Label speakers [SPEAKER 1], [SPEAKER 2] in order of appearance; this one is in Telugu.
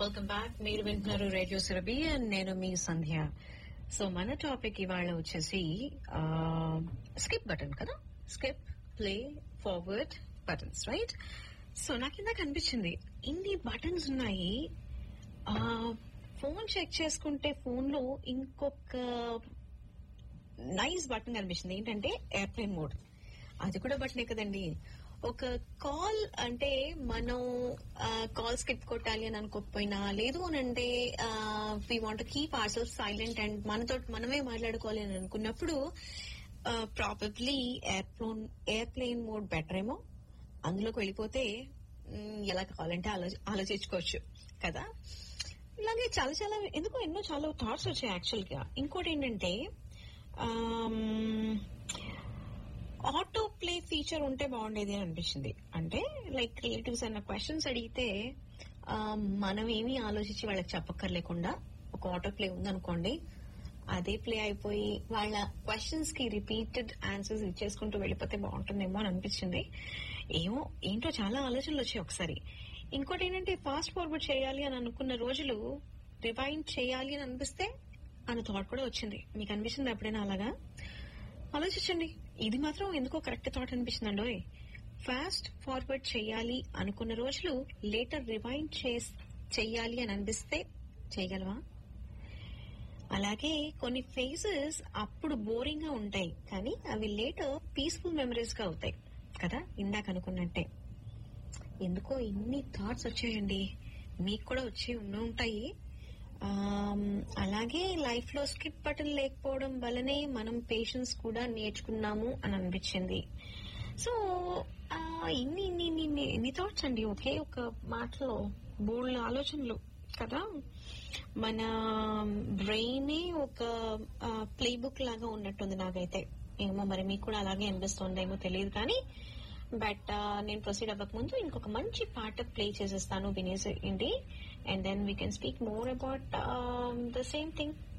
[SPEAKER 1] వెల్కమ్ బ్యాక్ మీరు వింటున్నారు రేడియో సురభి అండ్ నేను మీ సంధ్య సో మన టాపిక్ ఇవాళ వచ్చేసి స్కిప్ బటన్ కదా skip play forward buttons right so నాకు ఇందాక అనిపించింది ఇన్ని బటన్స్ ఉన్నాయి ఫోన్ చెక్ చేసుకుంటే ఫోన్ లో ఇంకొక నైస్ బటన్ కనిపిస్తుంది ఏంటంటే ఎయిర్ప్లేన్ మోడ్ అది కూడా బటనే కదండి ఒక కాల్ అంటే మనం కాల్ స్కిప్ కొట్టాలి అని అనుకోకపోయినా లేదు అని అంటే we want keep our self silent and మనతో మనమే మాట్లాడుకోవాలి అని అనుకున్నప్పుడు probably airplane airplane mode better ఏమో అందులోకి వెళ్ళిపోతే మ్, ఎలా కావాలంటే ఆలో- ఆలోచించుకోవచ్చు కదా ఇలాగే చాలా చాలా ఎందుకో ఎన్నో చాలా థాట్స్ వచ్చాయి యాక్చువల్ గా ఇంకోటి ఏంటంటే ఆటో ప్లే ఫీచర్ ఉంటే బాగుండేది అని అనిపించింది అంటే లైక్ రిలేటివ్స్ అన్న క్వశ్చన్స్ అడిగితే ఆ, మనం ఏమీ ఆలోచించి వాళ్ళకి చెప్పక్కర్లేకుండా ఒక ఆటో ప్లే ఉందనుకోండి అదే ప్లే అయిపోయి వాళ్ళ క్వశ్చన్స్ కి రిపీటెడ్ ఆన్సర్స్ ఇచ్చేసుకుంటూ వెళ్ళిపోతే బాగుంటుందేమో అని అనిపించింది ఏమో ఏంటో చాలా ఆలోచనలు వచ్చాయి ఒకసారి ఇంకోటి ఏంటంటే ఫాస్ట్ ఫార్వర్డ్ చేయాలి అని అనుకున్న రోజులు రివైండ్ చేయాలి అని అనిపిస్తే అన్న థాట్ కూడా వచ్చింది మీకు అనిపించింది ఎప్పుడైనా అలాగా ఆలోచించండి ఇది మాత్రం ఎందుకో కరెక్ట్ థాట్ అనిపిస్తుందండి ఫాస్ట్ ఫార్వర్డ్ చేయాలి అనుకున్న రోజులు లేటర్ రివైండ్ చెయ్యాలి అని అనిపిస్తే చేయగలవా అలాగే కొన్ని ఫేజెస్ అప్పుడు బోరింగ్ గా ఉంటాయి కానీ అవి లేటర్ పీస్ఫుల్ మెమరీస్ గా అవుతాయి కదా ఇందాక అనుకున్నట్టే ఎందుకో ఇన్ని థాట్స్ వచ్చాయండి మీకు కూడా వచ్చి ఉండి ఉంటాయి ఆమ్, అలాగే లైఫ్ లో స్కిప్ బటన్ లేకపోవడం వల్లనే మనం పేషెన్స్ కూడా నేర్చుకున్నాము అని అనిపించింది సో ఆ, ఇన్ని ఇన్ని ఇన్ని ఇన్ని ఎన్ని థాట్స్ అండి ఒకే ఒక మాటలో బోల్డ్ ఆలోచనలు కదా మన బ్రెయిన్ ఒక ప్లే బుక్ లాగా ఉన్నట్టుంది నాకైతే ఏమో మరి మీకు కూడా అలాగే అనిపిస్తుందేమో తెలియదు కానీ బట్ నేను ప్రొసీడ్ అవ్వక ముందు ఇంకొక మంచి పాట ప్లే చేసేస్తాను వినేసి and then we can speak more about the same thing